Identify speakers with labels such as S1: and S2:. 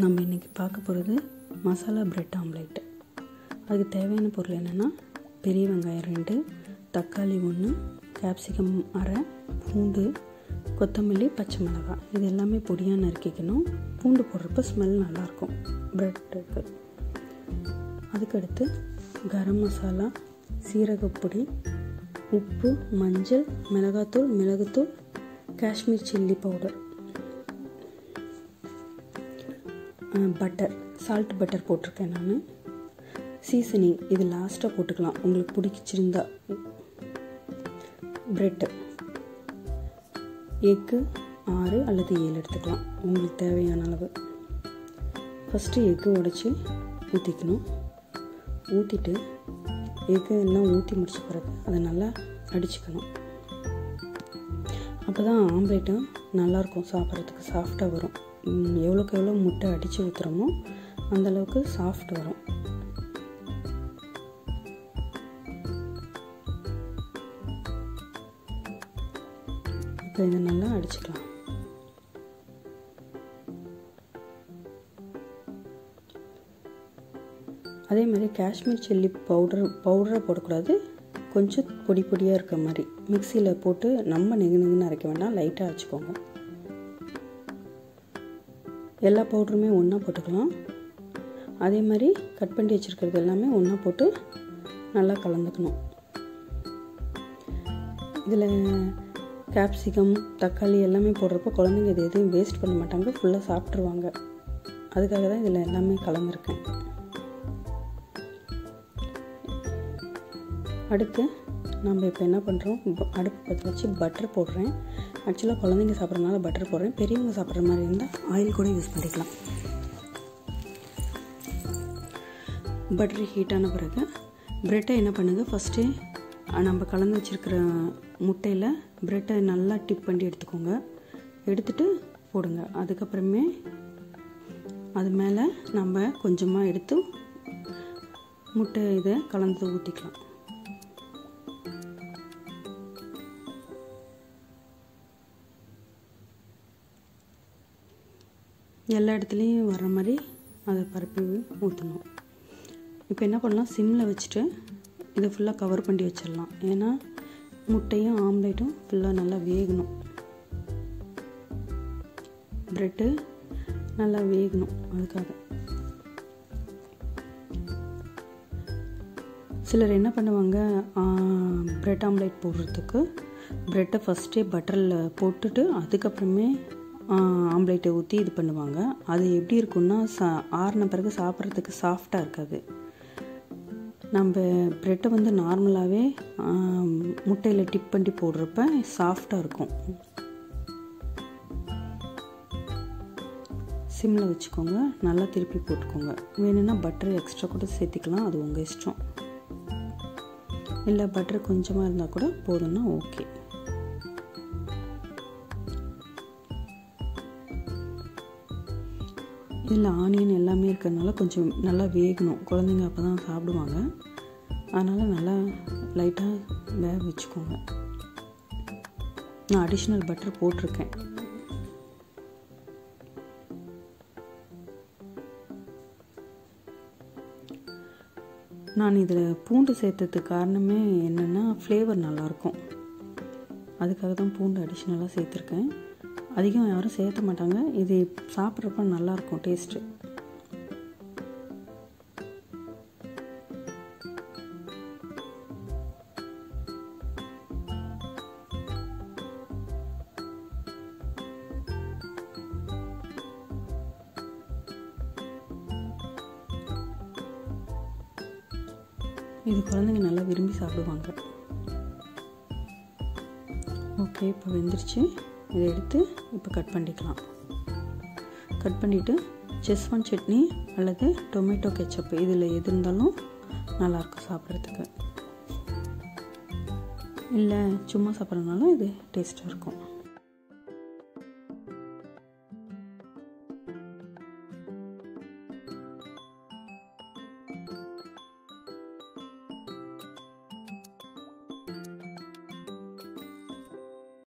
S1: நம்ம இன்றைக்கி பார்க்க போகிறது மசாலா பிரெட் ஆம்லேட் அதுக்கு தேவையான பொருள் என்னென்னா பெரிய வெங்காயம் ரெண்டு தக்காளி ஒன்று கேப்சிகம் அரை பூண்டு கொத்தமல்லி பச்சை மிளகாய் இது எல்லாமே பொடியாக நறுக்கிக்கணும் பூண்டு போடுறப்ப ஸ்மெல் நல்லாயிருக்கும் ப்ரெட்டுக்கு அதுக்கடுத்து கரம் மசாலா சீரகப்பொடி உப்பு மஞ்சள் மிளகாத்தூள் மிளகுத்தூள் Kashmir chilli powder butter salt butter போட்டிருக்கேன் நான் சீசனிங் இது லாஸ்ட்டாக போட்டுக்கலாம் உங்களுக்கு பிடிச்சிருந்தா ப்ரெட்டு எக்கு ஆறு அல்லது ஏழு எடுத்துக்கலாம் உங்களுக்கு தேவையான அளவு ஃபஸ்ட்டு எக்கு உடச்சி ஊற்றிக்கணும் ஊற்றிட்டு எக்கு எல்லாம் ஊற்றி முடிச்ச பிறகு அதை நல்லா அடிச்சுக்கணும் அப்போ தான் ஆம்லேட்டும் நல்லாயிருக்கும் சாப்பிட்றதுக்கு சாஃப்டாக வரும் எவ்வளோக்கு எவ்வளோ முட்டை அடித்து ஊற்றுறோமோ அந்தளவுக்கு சாஃப்ட் வரும் இப்போ இதை நல்லா அடிச்சுக்கலாம் அதே மாதிரி காஷ்மீர் சில்லி பவுடர் பவுடரை போடக்கூடாது கொஞ்சம் பொடி பொடியாக இருக்க மாதிரி மிக்சியில் போட்டு நம்ம நெகு நெகுன்னு அரைக்க வேண்டாம் லைட்டாக அரைச்சிக்கோங்க எல்லா பவுடருமே ஒன்றா போட்டுக்கலாம் அதே மாதிரி கட் பண்ணி வச்சுருக்கிறது எல்லாமே ஒன்றா போட்டு நல்லா கலந்துக்கணும் இதில் கேப்சிகம் தக்காளி எல்லாமே போடுறப்போ குழந்தைங்க இது எதையும் வேஸ்ட் பண்ண மாட்டாங்க ஃபுல்லாக சாப்பிட்ருவாங்க அதுக்காக தான் இதில் எல்லாமே கலந்துருக்கேன் அடுத்து நம்ம இப்போ என்ன பண்ணுறோம் அடுப்பு பற்ற வச்சு பட்டர் போடுறேன் ஆக்சுவலாக குழந்தைங்க சாப்பிட்றதுனால பட்டர் போடுறேன் பெரியவங்க சாப்பிட்ற மாதிரி இருந்தால் ஆயில் கூட யூஸ் பண்ணிக்கலாம் பட்டர் ஹீட்டான பிறகு ப்ரெட்டை என்ன பண்ணுங்கள் ஃபஸ்ட்டு நம்ம கலந்து வச்சுருக்கிற முட்டையில் ப்ரெட்டை நல்லா டிப் பண்ணி எடுத்துக்கோங்க எடுத்துகிட்டு போடுங்க அதுக்கப்புறமே அது மேலே நம்ம கொஞ்சமாக எடுத்து முட்டை இதை கலந்து ஊற்றிக்கலாம் எல்லா இடத்துலையும் வர்ற மாதிரி அதை பரப்பி ஊற்றணும் இப்போ என்ன பண்ணலாம் சிம்மில் வச்சுட்டு இதை ஃபுல்லாக கவர் பண்ணி வச்சிடலாம் ஏன்னா முட்டையும் ஆம்லேட்டும் ஃபுல்லாக நல்லா வேகணும் ப்ரெட்டு நல்லா வேகணும் அதுக்காக சிலர் என்ன பண்ணுவாங்க ப்ரெட் ஆம்லேட் போடுறதுக்கு ப்ரெட்டை ஃபஸ்ட்டே பட்டரில் போட்டுட்டு அதுக்கப்புறமே ஆம்லேட்டை ஊற்றி இது பண்ணுவாங்க அது எப்படி இருக்குன்னா சா ஆறின பிறகு சாப்பிட்றதுக்கு சாஃப்டாக இருக்காது நம்ம ப்ரெட்டை வந்து நார்மலாகவே முட்டையில் டிப் பண்ணி போடுறப்ப சாஃப்டாக இருக்கும் சிம்மில் வச்சுக்கோங்க நல்லா திருப்பி போட்டுக்கோங்க வேணும்னா பட்டர் எக்ஸ்ட்ரா கூட சேர்த்திக்கலாம் அது உங்கள் இஷ்டம் இல்லை பட்டர் கொஞ்சமாக இருந்தால் கூட போதும்னா ஓகே இதில் ஆனியன் எல்லாமே இருக்கிறதுனால கொஞ்சம் நல்லா வேகணும் குழந்தைங்க அப்போ தான் சாப்பிடுவாங்க அதனால் நல்லா லைட்டாக வேக வச்சுக்கோங்க நான் அடிஷ்னல் பட்டர் போட்டிருக்கேன் நான் இதில் பூண்டு சேர்த்ததுக்கு காரணமே என்னென்னா ஃப்ளேவர் நல்லாயிருக்கும் அதுக்காக தான் பூண்டு அடிஷ்னலாக சேர்த்துருக்கேன் அதிகம் யாரும் சேர்த்த மாட்டாங்க இது சாப்பிட்றப்ப நல்லாயிருக்கும் டேஸ்ட்டு இது குழந்தைங்க நல்லா விரும்பி சாப்பிடுவாங்க ஓகே இப்போ வெந்துருச்சு இதை எடுத்து இப்போ கட் பண்ணிக்கலாம் கட் பண்ணிவிட்டு செஸ்வான் சட்னி அல்லது டொமேட்டோ கெச்சப் இதில் எது இருந்தாலும் நல்லாயிருக்கும் சாப்பிட்றதுக்கு இல்லை சும்மா சாப்பிட்றதுனாலும் இது டேஸ்ட்டாக இருக்கும்